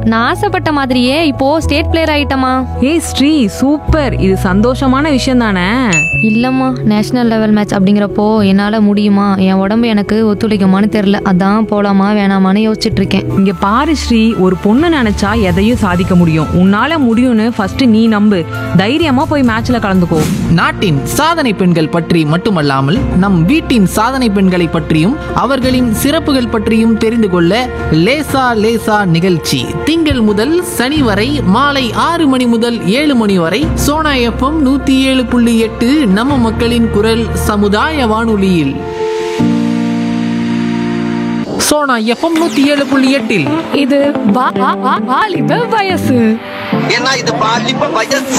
நான் ஆசைப்பட்ட மாதிரியே இப்போ ஸ்டேட் பிளேயர் ஆயிட்டமா ஏய் ஸ்ரீ சூப்பர் இது சந்தோஷமான விஷயம் தானே இல்லம்மா நேஷனல் லெவல் மேட்ச் அப்படிங்கிறப்போ என்னால முடியுமா என் உடம்பு எனக்கு ஒத்துழைக்குமான்னு தெரியல அதான் போலாமா வேணாமான்னு யோசிச்சுட்டு இருக்கேன் இங்க பாரு ஸ்ரீ ஒரு பொண்ணு நினைச்சா எதையும் சாதிக்க முடியும் உன்னால முடியும்னு ஃபர்ஸ்ட் நீ நம்பு தைரியமா போய் மேட்ச்ல கலந்துக்கோ நாட்டின் சாதனை பெண்கள் பற்றி மட்டுமல்லாமல் நம் வீட்டின் சாதனை பெண்களை பற்றியும் அவர்களின் சிறப்புகள் பற்றியும் தெரிந்து கொள்ள லேசா லேசா நிகழ்ச்சி திங்கள் முதல் சனி வரை மாலை ஆறு மணி முதல் ஏழு மணி வரை சோனா எஃப்எம் நூத்தி ஏழு புள்ளி எட்டு நம்ம மக்களின் குரல் சமுதாய வானொலியில் சோனா எஃப்எம் நூத்தி ஏழு புள்ளி எட்டில் இது வா- வா- வா- வாலிப வயசு ஏன்னா இது பாலிப்ப வயசு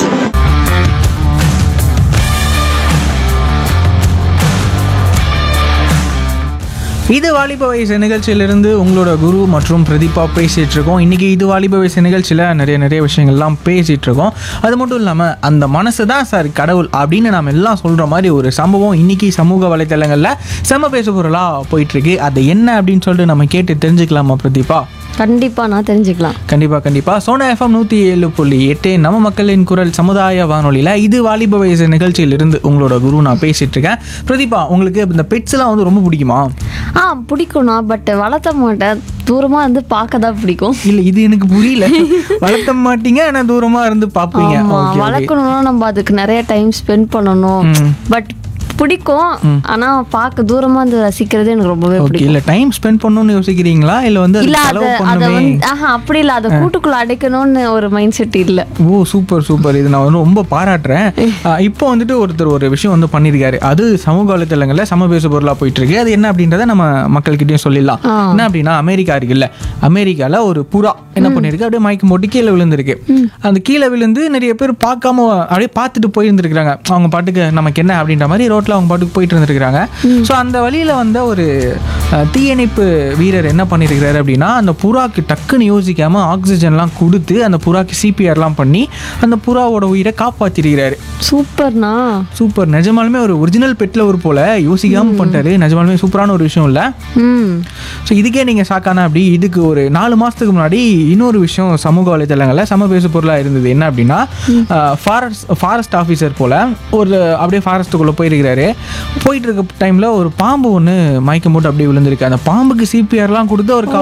இது வாலிப வயசு நிகழ்ச்சியிலிருந்து உங்களோட குரு மற்றும் பிரதீபா பேசிகிட்டு இருக்கோம் இன்றைக்கி இது வாலிப வயசு நிகழ்ச்சியில் நிறைய நிறைய விஷயங்கள்லாம் பேசிகிட்டு இருக்கோம் அது மட்டும் இல்லாமல் அந்த மனசு தான் சார் கடவுள் அப்படின்னு நாம் எல்லாம் சொல்கிற மாதிரி ஒரு சம்பவம் இன்றைக்கி சமூக வலைத்தளங்களில் செம பேசு பொருளாக போயிட்டுருக்கு அது என்ன அப்படின்னு சொல்லிட்டு நம்ம கேட்டு தெரிஞ்சுக்கலாமா பிரதீபா கண்டிப்பா நான் தெரிஞ்சுக்கலாம் கண்டிப்பாக கண்டிப்பாக சோனா எஃப்எம் நூற்றி ஏழு புள்ளி எட்டு நம்ம மக்களின் குரல் சமுதாய வானொலியில் இது வாலிப வயசு நிகழ்ச்சியிலிருந்து உங்களோட குரு நான் பேசிகிட்டு இருக்கேன் பிரதீபா உங்களுக்கு இந்த பெட்ஸ்லாம் வந்து ரொம்ப பிடிக்குமா ஆ பிடிக்கும்ண்ணா பட் வளர்த்த மாட்டேன் தூரமா இருந்து பார்க்க தான் பிடிக்கும் இல்ல இது எனக்கு புரியல வளர்த்த மாட்டீங்க ஆனா தூரமா இருந்து பாப்பீங்க ஆமா Okay, okay. வளர்க்கணும்னா நம்ம அதுக்கு நிறைய டைம் ஸ்பெண்ட் பண்ணணும் ம். பட் பிடிக்கும் ஆனா பார்க்க தூரமா இருந்து ரசிக்கிறது எனக்கு ரொம்பவே ஓகே பிடிக்கும் இல்ல டைம் ஸ்பெண்ட் பண்ணணும்னு யோசிக்கிறீங்களா இல்ல வந்து இல்ல அதுக்கு அத செலவு அத பண்ணுமே வந்து ஆஹா அப்படி இல்ல அத கூட்டுக்குள்ள அடைக்கணும்னு ஒரு மைண்ட் செட் இல்ல ஓ சூப்பர் சூப்பர் இது நான் வந்து ரொம்ப பாராட்டுறேன் ஆஹ் இப்போ வந்துட்டு ஒருத்தர் ஒரு விஷயம் வந்து பண்ணியிருக்காரு அது சமூக வலைத்தளங்களில் சம பேசு பொருளாக போயிட்டு இருக்கு அது என்ன அப்படின்றத நம்ம மக்கள்கிட்டயும் சொல்லிடலாம் ஆ. என்ன அப்படின்னா அமெரிக்கா இருக்குல்ல அமெரிக்கால ஒரு புறா என்ன பண்ணிருக்கு அப்படியே மயக்கம் போட்டு கீழே விழுந்திருக்கு அந்த கீழே விழுந்து நிறைய பேர் பார்க்காம அப்படியே பார்த்துட்டு போயிருந்துருக்காங்க அவங்க பாட்டுக்கு நமக்கு என்ன அப்படின்ற மாதிரி ரோட்ல அவங்க பாட்டுக்கு போயிட்டு இருந்திருக்காங்க ஸோ அந்த வழியில வந்த ஒரு அஹ், தீயணைப்பு வீரர் என்ன பண்ணியிருக்கிறாரு அப்படின்னா அந்த புறாக்கு டக்குன்னு யோசிக்காம ஆக்சிஜன்லாம் கொடுத்து அந்த புறாக்கு சிபிஆர்லாம் பண்ணி அந்த புறாவோட உயிரை காப்பாற்றிருக்கிறாரு சூப்பர்ண்ணா சூப்பர் நிஜமாலுமே ஒரு ஒரிஜினல் பெட் லவர் போல யோசிக்காம பண்ணிட்டாரு நிஜமாலுமே சூப்பரான ஒரு விஷயம் இல்லை ம் ஸோ இதுக்கே நீங்கள் ஷாக்கான அப்படி இதுக்கு ஒரு நாலு மாதத்துக்கு முன்னாடி இன்னொரு விஷயம் சமூக வலைத்தளங்களில் சம பேசு பொருளாக இருந்தது என்ன அப்படின்னா ஃபாரஸ்ட் ஃபாரஸ்ட் ஆஃபீஸர் போல் ஒரு அப்படியே ஃபாரஸ்ட்டுக்குள்ளே போயிருக்கிறாரு போயிட்டு இருக்க டைமில் ஒரு பாம்பு ஒன்று மயக்கம் போட்டு அப்படியே விழுந்திருக்கு அந்த பாம்புக்கு சிபிஆர்லாம் கொடுத்து அவர்